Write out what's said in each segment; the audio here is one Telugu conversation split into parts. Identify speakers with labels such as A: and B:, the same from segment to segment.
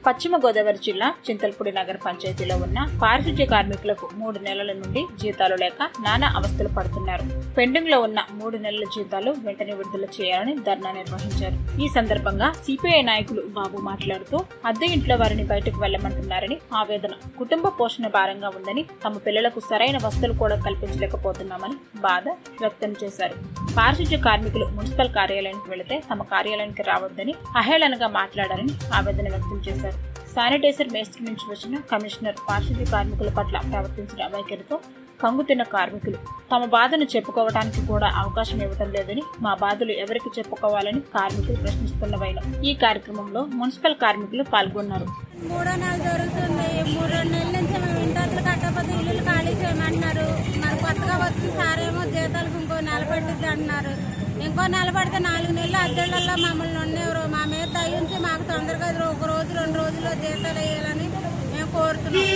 A: పశ్చిమ గోదావరి జిల్లా చింతల్పూడి నగర పంచాయతీలో ఉన్న పారిశుధ్య కార్మికులకు మూడు నెలల నుండి జీతాలు లేక నానా అవస్థలు పడుతున్నారు పెండింగ్ లో ఉన్న మూడు నెలల జీతాలు వెంటనే విడుదల చేయాలని ధర్నా నిర్వహించారు ఈ సందర్భంగా సిపిఐ నాయకులు బాబు మాట్లాడుతూ అద్దె ఇంట్లో వారిని బయటకు వెళ్లమంటున్నారని ఆవేదన కుటుంబ పోషణ భారంగా ఉందని తమ పిల్లలకు సరైన వసతులు కూడా కల్పించలేకపోతున్నామని బాధ వ్యక్తం చేశారు పారిశుధ్య కార్మికులు మున్సిపల్ కార్యాలయానికి వెళితే తమ కార్యాలయానికి రావద్దని అహేళనగా మాట్లాడారని ఆవేదన వ్యక్తం చేశారు శానిటైజర్ మేస్త్రి నుంచి వచ్చిన కమిషనర్ పారిశుధ్య కార్మికుల పట్ల ప్రవర్తించిన వైఖరితో కంగుతిన్న కార్మికులు తమ బాధను చెప్పుకోవడానికి కూడా అవకాశం ఇవ్వడం లేదని మా బాధలు ఎవరికి చెప్పుకోవాలని కార్మికులు ప్రశ్నిస్తున్న వైన ఈ కార్యక్రమంలో మున్సిపల్ కార్మికులు పాల్గొన్నారు
B: మూడో నెల జరుగుతుంది మూడు రెండు నెలల నుంచి మేము ఇంటి కట్టకపోతే ఇల్లు ఖాళీ చేయమంటున్నారు మరి కొత్తగా వచ్చిన సారేమో జీతాలకు ఇంకో నెల పట్టిద్ది అంటున్నారు ఇంకో నెల పడితే నాలుగు నెలలు అద్దెళ్లలో మమ్మల్ని ఉండేవారు మా మీద దయించి మాకు తొందరగా ఒక రోజు రెండు రోజుల్లో జీతాలు వేయాలని మేము కోరుతున్నాం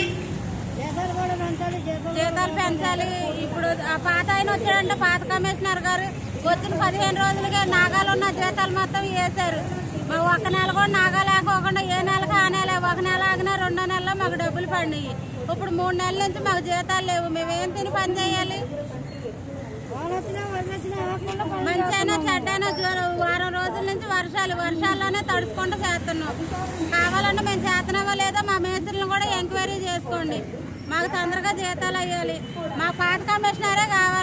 B: జీతాలు పెంచాలి ఇప్పుడు ఆ పాత ఆయన వచ్చాడంటే పాత కమిషనర్ గారు వచ్చిన పదిహేను రోజులకే నాగాలు ఉన్న జీతాలు మొత్తం వేశారు మా ఒక్క నెల కూడా నాగా లేకోకుండా ఏ నెలకు ఆ నెల ఒక నెల ఆగినా రెండో నెలలో మాకు డబ్బులు పడినాయి ఇప్పుడు మూడు నెలల నుంచి మాకు జీతాలు లేవు మేమేం తిని పని చేయాలి మంచైనా చెడ్డైనా జ్వరం వారం రోజుల నుంచి వర్షాలు వర్షాల్లోనే తడుచుకుంటూ చేస్తున్నాం కావాలంటే మేము చేస్తున్నామో లేదో మా మేస్త్రులను కూడా ఎంక్వైరీ చేసుకోండి మాకు తొందరగా జీతాలు అయ్యాలి మా పాత కమిషనరే కావాలి